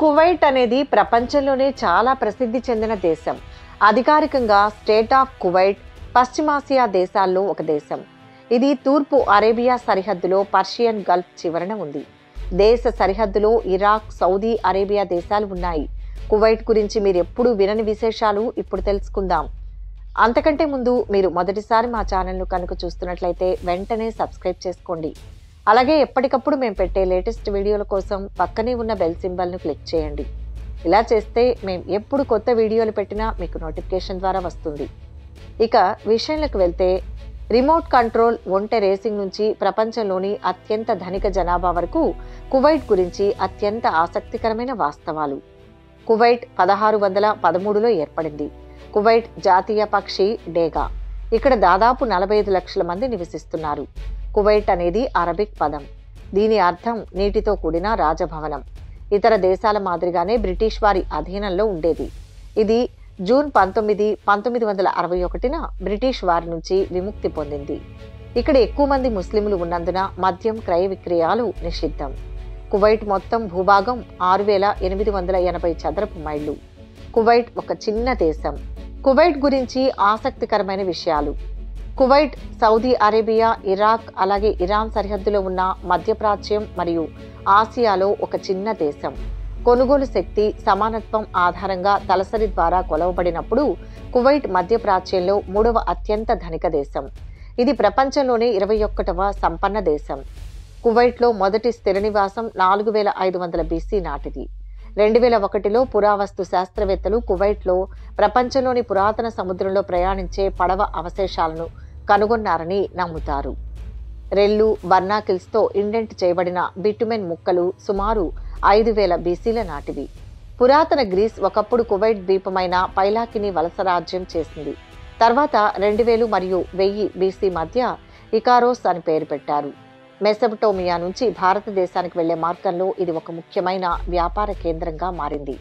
Kuwait అనేది ప్రపంచంలోనే చాలా ప్రసిద్ధి చెందిన దేశం అధికారికంగా స్టేట్ ఆఫ్ కువైట్ పశ్చిమాసియా దేశాల్లో ఒక దేశం ఇది తూర్పు అరేబియా సరిహద్దులో పర్షియన్ గల్ఫ్ చివరన ఉంది దేశ సరిహద్దులో ఇరాక్ సౌదీ అరేబియా దేశాలు ఉన్నాయి కువైట్ గురించి మీరు ఎప్పుడూ వినని విశేషాలు ఇప్పుడు తెలుసుకుందాం అంతకంటే ముందు మీరు మొదటిసారి మా ఛానల్ను కనుక చూస్తున్నట్లయితే వెంటనే సబ్స్క్రైబ్ చేసుకోండి అలాగే ఎప్పటికప్పుడు మేము పెట్టే లేటెస్ట్ వీడియోల కోసం పక్కనే ఉన్న బెల్ సింబల్ను క్లిక్ చేయండి ఇలా చేస్తే మేము ఎప్పుడు కొత్త వీడియోలు పెట్టినా మీకు నోటిఫికేషన్ ద్వారా వస్తుంది ఇక విషయంలోకి వెళ్తే రిమోట్ కంట్రోల్ ఒంటె రేసింగ్ నుంచి ప్రపంచంలోని అత్యంత ధనిక జనాభా వరకు కువైట్ గురించి అత్యంత ఆసక్తికరమైన వాస్తవాలు కువైట్ పదహారు వందల పదమూడులో ఏర్పడింది కువైట్ జాతీయ పక్షి డేగా ఇక్కడ దాదాపు నలభై ఐదు లక్షల మంది నివసిస్తున్నారు కువైట్ అనేది అరబిక్ పదం దీని అర్థం నీటితో కూడిన రాజభవనం ఇతర దేశాల మాదిరిగానే బ్రిటిష్ వారి అధీనంలో ఉండేది ఇది జూన్ పంతొమ్మిది పంతొమ్మిది వందల అరవై ఒకటిన బ్రిటిష్ వారి నుంచి విముక్తి పొందింది ఇక్కడ ఎక్కువ మంది ముస్లింలు ఉన్నందున మద్యం క్రయ విక్రయాలు నిషిద్ధం కువైట్ మొత్తం భూభాగం ఆరు వేల ఎనిమిది వందల ఎనభై చదరపు మైళ్ళు కువైట్ ఒక చిన్న దేశం కువైట్ గురించి ఆసక్తికరమైన విషయాలు కువైట్ సౌదీ అరేబియా ఇరాక్ అలాగే ఇరాన్ సరిహద్దులో ఉన్న మధ్యప్రాచ్యం మరియు ఆసియాలో ఒక చిన్న దేశం కొనుగోలు శక్తి సమానత్వం ఆధారంగా తలసరి ద్వారా కొలవబడినప్పుడు కువైట్ మధ్యప్రాచ్యంలో మూడవ అత్యంత ధనిక దేశం ఇది ప్రపంచంలోనే ఇరవై ఒక్కటవ సంపన్న దేశం కువైట్లో మొదటి స్థిర నివాసం నాలుగు వేల ఐదు వందల బీసీ నాటిది రెండు వేల ఒకటిలో పురావస్తు శాస్త్రవేత్తలు కువైట్లో ప్రపంచంలోని పురాతన సముద్రంలో ప్రయాణించే పడవ అవశేషాలను కనుగొన్నారని నమ్ముతారు రెల్లు బర్నాకిల్స్తో ఇండెంట్ చేయబడిన బిటుమెన్ ముక్కలు సుమారు ఐదు వేల బీసీల నాటివి పురాతన గ్రీస్ ఒకప్పుడు కువైట్ ద్వీపమైన పైలాకిని వలస రాజ్యం చేసింది తర్వాత రెండు వేలు మరియు వెయ్యి బీసీ మధ్య ఇకారోస్ అని పేరు పెట్టారు మెసపటోమియా నుంచి భారతదేశానికి వెళ్లే మార్గంలో ఇది ఒక ముఖ్యమైన వ్యాపార కేంద్రంగా మారింది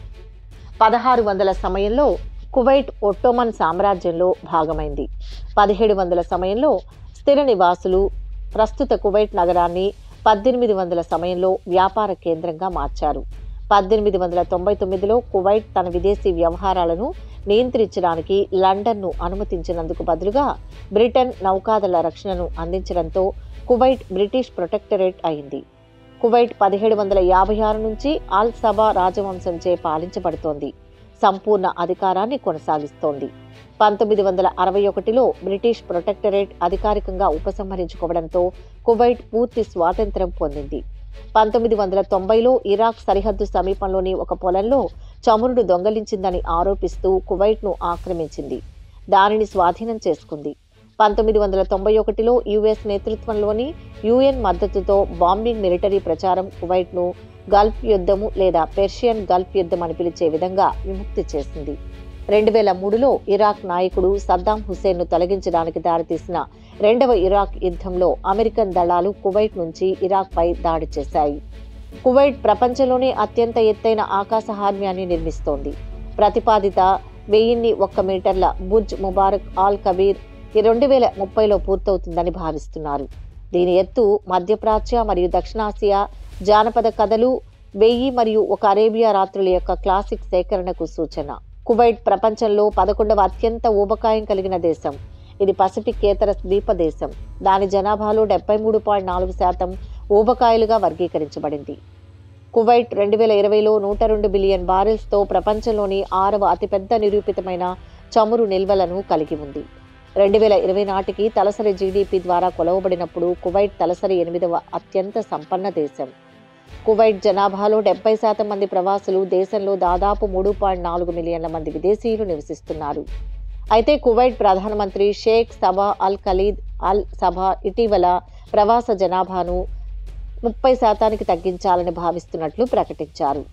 పదహారు వందల సమయంలో కువైట్ ఒట్టోమన్ సామ్రాజ్యంలో భాగమైంది పదిహేడు వందల సమయంలో స్థిర నివాసులు ప్రస్తుత కువైట్ నగరాన్ని పద్దెనిమిది వందల సమయంలో వ్యాపార కేంద్రంగా మార్చారు పద్దెనిమిది వందల తొంభై తొమ్మిదిలో కువైట్ తన విదేశీ వ్యవహారాలను నియంత్రించడానికి లండన్ను అనుమతించినందుకు బదులుగా బ్రిటన్ నౌకాదళ రక్షణను అందించడంతో కువైట్ బ్రిటిష్ ప్రొటెక్టరేట్ అయింది కువైట్ పదిహేడు వందల యాభై ఆరు నుంచి ఆల్ సబా రాజవంశంచే పాలించబడుతోంది సంపూర్ణ అధికారాన్ని కొనసాగిస్తోంది పంతొమ్మిది వందల అరవై ఒకటిలో బ్రిటిష్ ప్రొటెక్టరేట్ అధికారికంగా ఉపసంహరించుకోవడంతో కువైట్ పూర్తి స్వాతంత్ర్యం పొందింది పంతొమ్మిది వందల తొంభైలో ఇరాక్ సరిహద్దు సమీపంలోని ఒక పొలంలో చమురుడు దొంగలించిందని ఆరోపిస్తూ కువైట్ను ఆక్రమించింది దానిని స్వాధీనం చేసుకుంది పంతొమ్మిది వందల తొంభై ఒకటిలో యుఎస్ నేతృత్వంలోని యుఎన్ మద్దతుతో బాంబింగ్ మిలిటరీ ప్రచారం కువైట్ను గల్ఫ్ యుద్ధము లేదా పెర్షియన్ గల్ఫ్ యుద్ధం అని పిలిచే విధంగా విముక్తి చేసింది రెండు వేల మూడులో ఇరాక్ నాయకుడు సద్దాం హుసేన్ను తొలగించడానికి దారితీసిన రెండవ ఇరాక్ యుద్ధంలో అమెరికన్ దళాలు కువైట్ నుంచి ఇరాక్పై దాడి చేశాయి కువైట్ ప్రపంచంలోనే అత్యంత ఎత్తైన ఆకాశ హార్మ్యాన్ని నిర్మిస్తోంది ప్రతిపాదిత వెయ్యిన్ని ఒక్క మీటర్ల బుర్జ్ ముబారక్ ఆల్ కబీర్ రెండు వేల ముప్పైలో పూర్తవుతుందని భావిస్తున్నారు దీని ఎత్తు మధ్యప్రాచ్య మరియు దక్షిణాసియా జానపద కథలు వెయ్యి మరియు ఒక అరేబియా రాత్రుల యొక్క క్లాసిక్ సేకరణకు సూచన కువైట్ ప్రపంచంలో పదకొండవ అత్యంత ఊబకాయం కలిగిన దేశం ఇది పసిఫిక్ ఏతర ద్వీప దేశం దాని జనాభాలో డెబ్బై మూడు పాయింట్ నాలుగు శాతం ఊబకాయలుగా వర్గీకరించబడింది కువైట్ రెండు వేల ఇరవైలో నూట రెండు బిలియన్ బారెల్స్తో ప్రపంచంలోని ఆరవ అతిపెద్ద నిరూపితమైన చమురు నిల్వలను కలిగి ఉంది రెండు వేల ఇరవై నాటికి తలసరి జీడిపి ద్వారా కొలవబడినప్పుడు కువైట్ తలసరి ఎనిమిదవ అత్యంత సంపన్న దేశం కువైట్ జనాభాలో డెబ్బై శాతం మంది ప్రవాసులు దేశంలో దాదాపు మూడు పాయింట్ నాలుగు మిలియన్ల మంది విదేశీయులు నివసిస్తున్నారు అయితే కువైట్ ప్రధానమంత్రి షేక్ సబా అల్ ఖలీద్ అల్ సభా ఇటీవల ప్రవాస జనాభాను ముప్పై శాతానికి తగ్గించాలని భావిస్తున్నట్లు ప్రకటించారు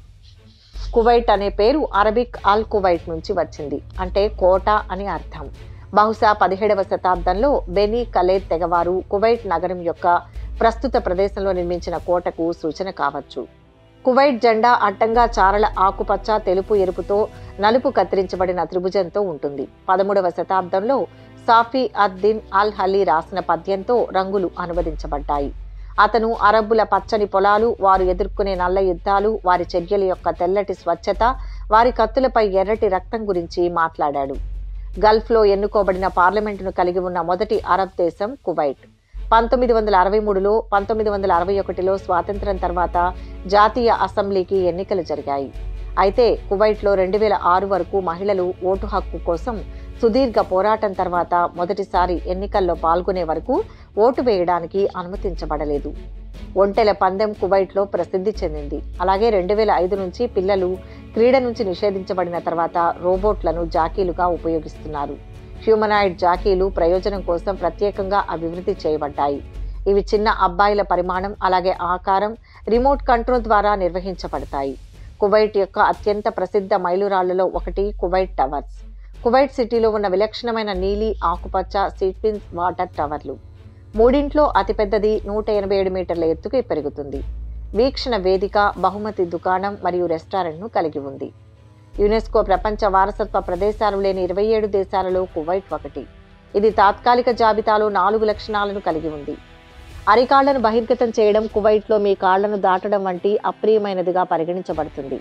కువైట్ అనే పేరు అరబిక్ అల్ కువైట్ నుంచి వచ్చింది అంటే కోట అని అర్థం బహుశా పదిహేడవ శతాబ్దంలో బెనీ కలేద్ తెగవారు కువైట్ నగరం యొక్క ప్రస్తుత ప్రదేశంలో నిర్మించిన కోటకు సూచన కావచ్చు కువైట్ జెండా అడ్డంగా చారల ఆకుపచ్చ తెలుపు ఎరుపుతో నలుపు కత్తిరించబడిన త్రిభుజంతో ఉంటుంది పదమూడవ శతాబ్దంలో సాఫీ అద్ దిన్ అల్ హలీ రాసిన పద్యంతో రంగులు అనువదించబడ్డాయి అతను అరబ్బుల పచ్చని పొలాలు వారు ఎదుర్కొనే నల్ల యుద్ధాలు వారి చర్యల యొక్క తెల్లటి స్వచ్ఛత వారి కత్తులపై ఎర్రటి రక్తం గురించి మాట్లాడాడు గల్ఫ్లో ఎన్నుకోబడిన పార్లమెంటును కలిగి ఉన్న మొదటి అరబ్ దేశం కువైట్ పంతొమ్మిది వందల అరవై మూడులో పంతొమ్మిది వందల అరవై ఒకటిలో స్వాతంత్ర్యం తర్వాత జాతీయ అసెంబ్లీకి ఎన్నికలు జరిగాయి అయితే కువైట్లో రెండు వేల ఆరు వరకు మహిళలు ఓటు హక్కు కోసం సుదీర్ఘ పోరాటం తర్వాత మొదటిసారి ఎన్నికల్లో పాల్గొనే వరకు ఓటు వేయడానికి అనుమతించబడలేదు ఒంటెల పందెం కువైట్లో ప్రసిద్ధి చెందింది అలాగే రెండు వేల ఐదు నుంచి పిల్లలు క్రీడ నుంచి నిషేధించబడిన తర్వాత రోబోట్లను జాకీలుగా ఉపయోగిస్తున్నారు హ్యూమనాయిడ్ జాకీలు ప్రయోజనం కోసం ప్రత్యేకంగా అభివృద్ధి చేయబడ్డాయి ఇవి చిన్న అబ్బాయిల పరిమాణం అలాగే ఆకారం రిమోట్ కంట్రోల్ ద్వారా నిర్వహించబడతాయి కువైట్ యొక్క అత్యంత ప్రసిద్ధ మైలురాళ్లలో ఒకటి కువైట్ టవర్స్ కువైట్ సిటీలో ఉన్న విలక్షణమైన నీలి ఆకుపచ్చ సీట్పిన్స్ వాటర్ టవర్లు మూడింట్లో అతిపెద్దది నూట ఎనభై ఏడు మీటర్ల ఎత్తుకు పెరుగుతుంది వీక్షణ వేదిక బహుమతి దుకాణం మరియు రెస్టారెంట్ను కలిగి ఉంది యునెస్కో ప్రపంచ వారసత్వ ప్రదేశాలు లేని ఇరవై ఏడు దేశాలలో కువైట్ ఒకటి ఇది తాత్కాలిక జాబితాలో నాలుగు లక్షణాలను కలిగి ఉంది అరికాళ్లను బహిర్గతం చేయడం కువైట్లో మీ కాళ్లను దాటడం వంటి అప్రియమైనదిగా పరిగణించబడుతుంది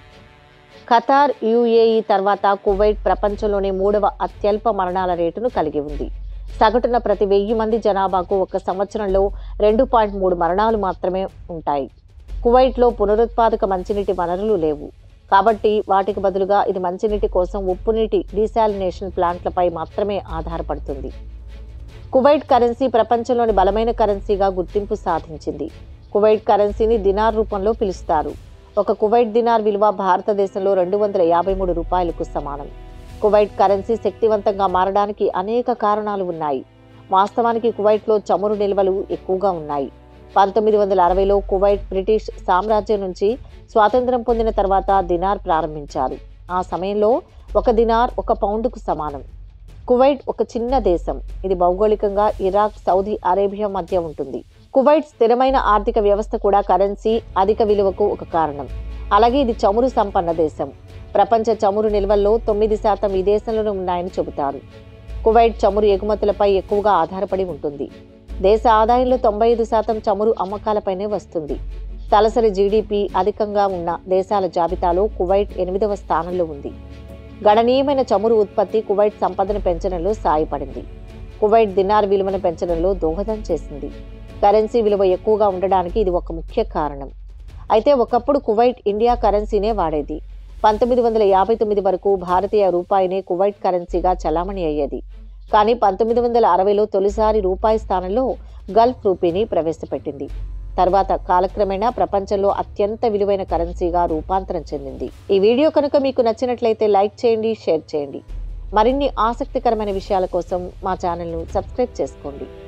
ఖతార్ యుఏఈ తర్వాత కువైట్ ప్రపంచంలోనే మూడవ అత్యల్ప మరణాల రేటును కలిగి ఉంది సగటున ప్రతి వెయ్యి మంది జనాభాకు ఒక సంవత్సరంలో రెండు పాయింట్ మూడు మరణాలు మాత్రమే ఉంటాయి కువైట్లో పునరుత్పాదక మంచినీటి వనరులు లేవు కాబట్టి వాటికి బదులుగా ఇది మంచినీటి కోసం ఉప్పునీటి డీశాలినేషన్ ప్లాంట్లపై మాత్రమే ఆధారపడుతుంది కువైట్ కరెన్సీ ప్రపంచంలోని బలమైన కరెన్సీగా గుర్తింపు సాధించింది కువైట్ కరెన్సీని దినార్ రూపంలో పిలుస్తారు ఒక కువైట్ దినార్ విలువ భారతదేశంలో రెండు వందల యాభై మూడు రూపాయలకు సమానం కువైట్ కరెన్సీ శక్తివంతంగా మారడానికి అనేక కారణాలు ఉన్నాయి వాస్తవానికి కువైట్లో చమురు నిల్వలు ఎక్కువగా ఉన్నాయి పంతొమ్మిది వందల అరవైలో కువైట్ బ్రిటిష్ సామ్రాజ్యం నుంచి స్వాతంత్రం పొందిన తర్వాత దినార్ ప్రారంభించారు ఆ సమయంలో ఒక దినార్ ఒక పౌండ్కు సమానం కువైట్ ఒక చిన్న దేశం ఇది భౌగోళికంగా ఇరాక్ సౌదీ అరేబియా మధ్య ఉంటుంది కువైట్ స్థిరమైన ఆర్థిక వ్యవస్థ కూడా కరెన్సీ అధిక విలువకు ఒక కారణం అలాగే ఇది చమురు సంపన్న దేశం ప్రపంచ చమురు నిల్వల్లో తొమ్మిది శాతం ఈ దేశంలోనే ఉన్నాయని చెబుతారు కువైట్ చమురు ఎగుమతులపై ఎక్కువగా ఆధారపడి ఉంటుంది దేశ ఆదాయంలో తొంభై ఐదు శాతం చమురు అమ్మకాలపైనే వస్తుంది తలసరి జీడిపి అధికంగా ఉన్న దేశాల జాబితాలో కువైట్ ఎనిమిదవ స్థానంలో ఉంది గణనీయమైన చమురు ఉత్పత్తి కువైట్ సంపదను పెంచడంలో సాయపడింది కువైట్ దినార్ విలువను పెంచడంలో దోహదం చేసింది కరెన్సీ విలువ ఎక్కువగా ఉండడానికి ఇది ఒక ముఖ్య కారణం అయితే ఒకప్పుడు కువైట్ ఇండియా కరెన్సీనే వాడేది పంతొమ్మిది వందల యాభై తొమ్మిది వరకు భారతీయ రూపాయినే కువైట్ కరెన్సీగా చలామణి అయ్యేది కానీ పంతొమ్మిది వందల అరవైలో తొలిసారి రూపాయి స్థానంలో గల్ఫ్ రూపీని ప్రవేశపెట్టింది తర్వాత కాలక్రమేణా ప్రపంచంలో అత్యంత విలువైన కరెన్సీగా రూపాంతరం చెందింది ఈ వీడియో కనుక మీకు నచ్చినట్లయితే లైక్ చేయండి షేర్ చేయండి మరిన్ని ఆసక్తికరమైన విషయాల కోసం మా ఛానల్ను సబ్స్క్రైబ్ చేసుకోండి